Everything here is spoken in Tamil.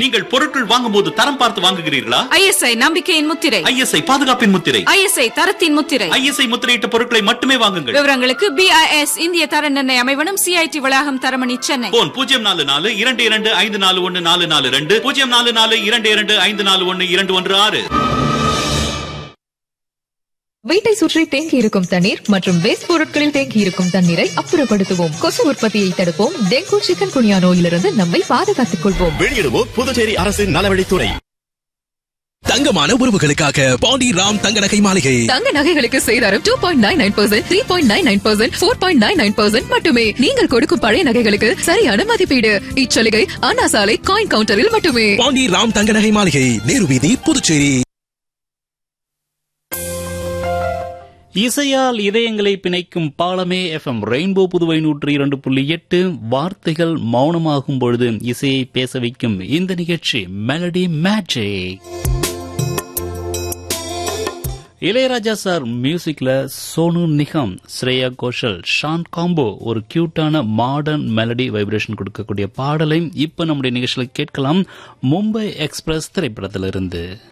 நீங்கள் பொருட்கள் வாங்கும் போது தரம் பார்த்து வாங்குகிறீர்களா ஐஎஸ்ஐ நம்பிக்கையின் முத்திரை ஐஎஸ்ஐ பாதுகாப்பின் முத்திரை ஐஎஸ்ஐ தரத்தின் முத்திரை ஐஎஸ்ஐ முத்திரையிட்ட பொருட்களை மட்டுமே வாங்குங்கள் விவரங்களுக்கு பிஐஎஸ் இந்திய தர நிர்ணய அமைவனம் சிஐடி வளாகம் தரமணி சென்னை போன் பூஜ்ஜியம் நாலு நாலு இரண்டு இரண்டு ஐந்து நாலு ஒன்னு நாலு நாலு ரெண்டு பூஜ்ஜியம் நாலு நாலு இரண்டு இரண்டு ஐந்து நாலு ஒன்னு இரண்டு ஒன்று ஆறு வீட்டை சுற்றி தேங்கி இருக்கும் தண்ணீர் மற்றும் வேஸ்ட் பொருட்களில் தேங்கி இருக்கும் தண்ணீரை அப்புறப்படுத்துவோம் கொசு உற்பத்தியை தடுப்போம் டெங்கு சிக்கன் குனியா நோயிலிருந்து நம்மை பாதுகாத்துக் கொள்வோம் வெளியிடுவோர் புதுச்சேரி அரசு நலவழித்துறை தங்கமான உறவுகளுக்காக பாண்டி ராம் தங்க நகை மாளிகை தங்க நகைகளுக்கு சேதாரம் two point nine nine percent three point nine nine percent four point nine nine percent மட்டுமே நீங்கள் கொடுக்கும் பழைய நகைகளுக்கு சரியான மதிப்பீடு இச்சலுகை அண்ணா சாலை காயின் கவுண்டரில் மட்டுமே பாண்டி ராம் தங்க நகை மாளிகை நேரு வீதி புதுச்சேரி இசையால் இதயங்களை பிணைக்கும் பாலமே எஃப்எம் ரெயின்போ புதுவை நூற்றி இரண்டு புள்ளி எட்டு வார்த்தைகள் மௌனமாகும் பொழுது இசையை பேச வைக்கும் இந்த நிகழ்ச்சி மெலடி மேஜிக் இளையராஜா சார் மியூசிக்ல சோனு நிகம் ஸ்ரேயா கோஷல் ஷான் காம்போ ஒரு கியூட்டான மாடர்ன் மெலடி வைப்ரேஷன் கொடுக்கக்கூடிய பாடலை இப்ப நம்முடைய நிகழ்ச்சியில் கேட்கலாம் மும்பை எக்ஸ்பிரஸ் திரைப்படத்திலிருந்து